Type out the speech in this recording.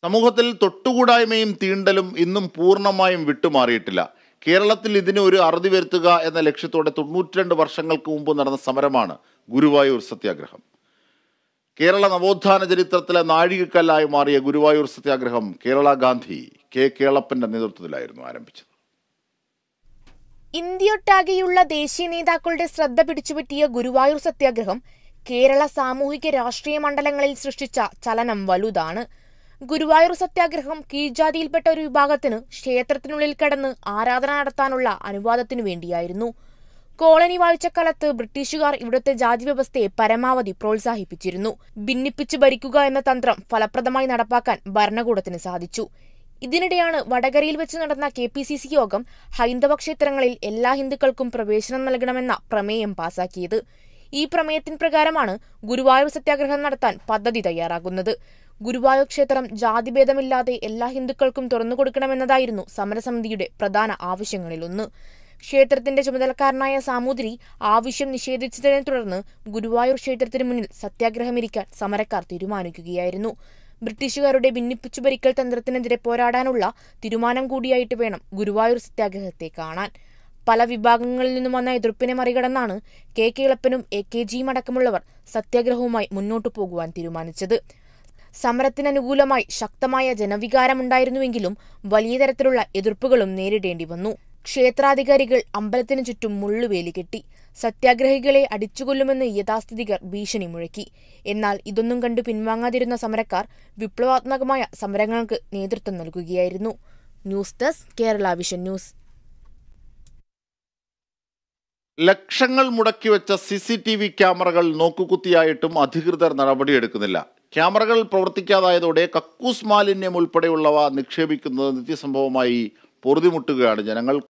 സമൂഹത്തിൽ തൊട്ടുകൂടായ്മയും തീണ്ടലും ഇന്നും പൂർണ്ണമായും വിട്ടുമാറിയിട്ടില്ല കേരളത്തിൽ ഇതിന് ഒരു അറുതി വരുത്തുക എന്ന ലക്ഷ്യത്തോടെ തൊണ്ണൂറ്റിരണ്ട് വർഷങ്ങൾക്ക് മുമ്പ് നടന്ന സമരമാണ് ഗുരുവായൂർ സത്യാഗ്രഹം കേരള നവോത്ഥാന ചരിത്രത്തിലെ നാഴികക്കല്ലായി മാറിയ ഗുരുവായൂർ സത്യാഗ്രഹം കേരള ഗാന്ധി കെ കേളപ്പന്റെ നേതൃത്വത്തിലായിരുന്നു ആരംഭിച്ചത് ഇന്ത്യയൊട്ടാകെയുള്ള ദേശീയ നേതാക്കളുടെ ശ്രദ്ധ പിടിച്ചുപറ്റിയ ഗുരുവായൂർ സത്യാഗ്രഹം കേരള സാമൂഹിക രാഷ്ട്രീയ മണ്ഡലങ്ങളിൽ സൃഷ്ടിച്ച ചലനം വലുതാണ് ഗുരുവായൂർ സത്യാഗ്രഹം കീഴ്ജാതിയിൽപ്പെട്ട ഒരു വിഭാഗത്തിന് ക്ഷേത്രത്തിനുള്ളിൽ കടന്ന് ആരാധന നടത്താനുള്ള അനുവാദത്തിനു വേണ്ടിയായിരുന്നു കോളനി വാഴ്ചക്കാലത്ത് ബ്രിട്ടീഷുകാർ ഇവിടുത്തെ ജാതി വ്യവസ്ഥയെ പരമാവധി പ്രോത്സാഹിപ്പിച്ചിരുന്നു ഭിന്നിപ്പിച്ചു ഭരിക്കുക എന്ന തന്ത്രം ഫലപ്രദമായി നടപ്പാക്കാൻ ഭരണകൂടത്തിന് സാധിച്ചു ഇതിനിടെയാണ് വടകരയിൽ വെച്ച് നടന്ന കെ പി സി സി യോഗം ഹൈന്ദവ ക്ഷേത്രങ്ങളിൽ എല്ലാ ഹിന്ദുക്കൾക്കും പ്രവേശനം നൽകണമെന്ന പ്രമേയം പാസാക്കിയത് ഈ പ്രമേയത്തിൻ പ്രകാരമാണ് ഗുരുവായൂർ സത്യാഗ്രഹം നടത്താൻ പദ്ധതി തയ്യാറാകുന്നത് ഗുരുവായൂർ ക്ഷേത്രം ജാതിഭേദമില്ലാതെ എല്ലാ ഹിന്ദുക്കൾക്കും തുറന്നു കൊടുക്കണമെന്നതായിരുന്നു സമരസമിതിയുടെ പ്രധാന ആവശ്യങ്ങളിലൊന്ന് ക്ഷേത്രത്തിന്റെ ചുമതലക്കാരനായ സാമൂതിരി ആവശ്യം നിഷേധിച്ചതിനെ തുടർന്ന് ഗുരുവായൂർ ക്ഷേത്രത്തിന് മുന്നിൽ സത്യാഗ്രഹമിരിക്കാൻ സമരക്കാർ തീരുമാനിക്കുകയായിരുന്നു ബ്രിട്ടീഷുകാരുടെ ഭിന്നിപ്പിച്ചു ഭരിക്കൽ തന്ത്രത്തിനെതിരെ പോരാടാനുള്ള തീരുമാനം കൂടിയായിട്ട് വേണം ഗുരുവായൂർ സത്യാഗ്രഹത്തെ കാണാൻ പല വിഭാഗങ്ങളിൽ നിന്നും വന്ന എതിർപ്പിനെ മറികടന്നാണ് കെ കേളപ്പനും എ കെ ജിയും അടക്കമുള്ളവർ സത്യാഗ്രഹവുമായി മുന്നോട്ടു പോകുവാൻ തീരുമാനിച്ചത് സമരത്തിനനുകൂലമായി ശക്തമായ ജനവികാരമുണ്ടായിരുന്നുവെങ്കിലും വലിയ തരത്തിലുള്ള എതിർപ്പുകളും നേരിടേണ്ടി വന്നു ക്ഷേത്രാധികാരികൾ അമ്പലത്തിനു ചുറ്റും മുള്ളുവേലി കെട്ടി സത്യാഗ്രഹികളെ അടിച്ചുകൊല്ലുമെന്ന് യഥാസ്ഥിതികർ ഭീഷണി മുഴക്കി എന്നാൽ ഇതൊന്നും കണ്ടു പിൻവാങ്ങാതിരുന്ന സമരക്കാർ വിപ്ലവാത്മകമായ സമരങ്ങൾക്ക് നേതൃത്വം നൽകുകയായിരുന്നു news desk Kerala vision news ലക്ഷങ്ങൾ മുടക്കി വെച്ച സി സി ടി വി ക്യാമറകൾ നോക്കുകുത്തിയായിട്ടും അധികൃതർ നടപടിയെടുക്കുന്നില്ല ക്യാമറകൾ പ്രവർത്തിക്കാതായതോടെ കക്കൂസ് മാലിന്യം ഉൾപ്പെടെയുള്ളവ നിക്ഷേപിക്കുന്നത് നിത്യസംഭവമായി പൊറുതിമുട്ടുകയാണ് ജനങ്ങൾ